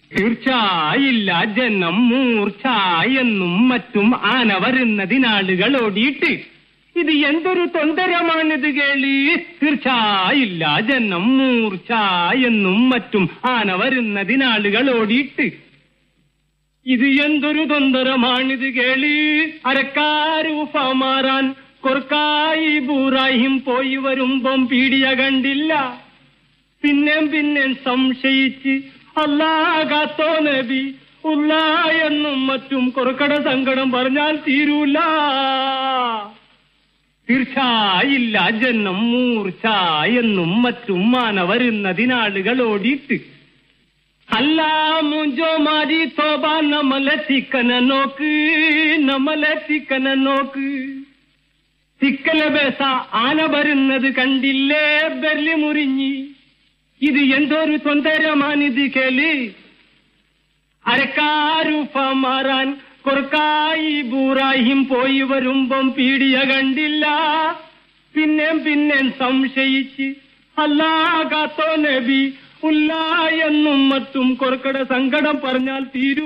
തീർച്ചയായില്ല ജനം മൂർച്ച എന്നും മറ്റും ആന വരുന്നതിനാളുകൾ ഓടിയിട്ട് ഇത് എന്തൊരു തൊന്തരമാണിത് കേളി തീർച്ചയായില്ല ജനം മൂർച്ച എന്നും മറ്റും ആന വരുന്നതിനാളുകൾ ഓടിയിട്ട് ഇത് എന്തൊരു തൊന്തരമാണിത് കേളി അരക്കാരൂഫ മാറാൻ കൊർക്കായി ബൂറായും പോയി വരുമ്പം പീടിയ കണ്ടില്ല പിന്നെയും പിന്നെയും സംശയിച്ച് അല്ലാകാത്തോ നബി ഉള്ള എന്നും മറ്റും കൊറക്കട സങ്കടം പറഞ്ഞാൽ തീരൂല തീർച്ചയില്ല ജന്നം മൂർച്ച എന്നും മറ്റും മാന വരുന്നതിനാളുകൾ ഓടിയിട്ട് അല്ല മുഞ്ചോ മാരി തോബ നമ്മളെ ചിക്കന നോക്ക് നമ്മളെ ചിക്കന നോക്ക് ചിക്കല ബേസ ആന വരുന്നത് കണ്ടില്ലേ ബെർലി മുറിഞ്ഞി ഇത് എന്തൊരു തൊന്തരമാണിത് കേളി അരക്കാരൂഫ മാറാൻ കൊറക്കായി ബൂറായും പോയി വരുമ്പം പീടിയ കണ്ടില്ല പിന്നെയും പിന്നെയും സംശയിച്ച് അല്ലാകാത്തോ നബി ഉല്ല എന്നും മറ്റും കൊറക്കട സങ്കടം പറഞ്ഞാൽ തീരൂ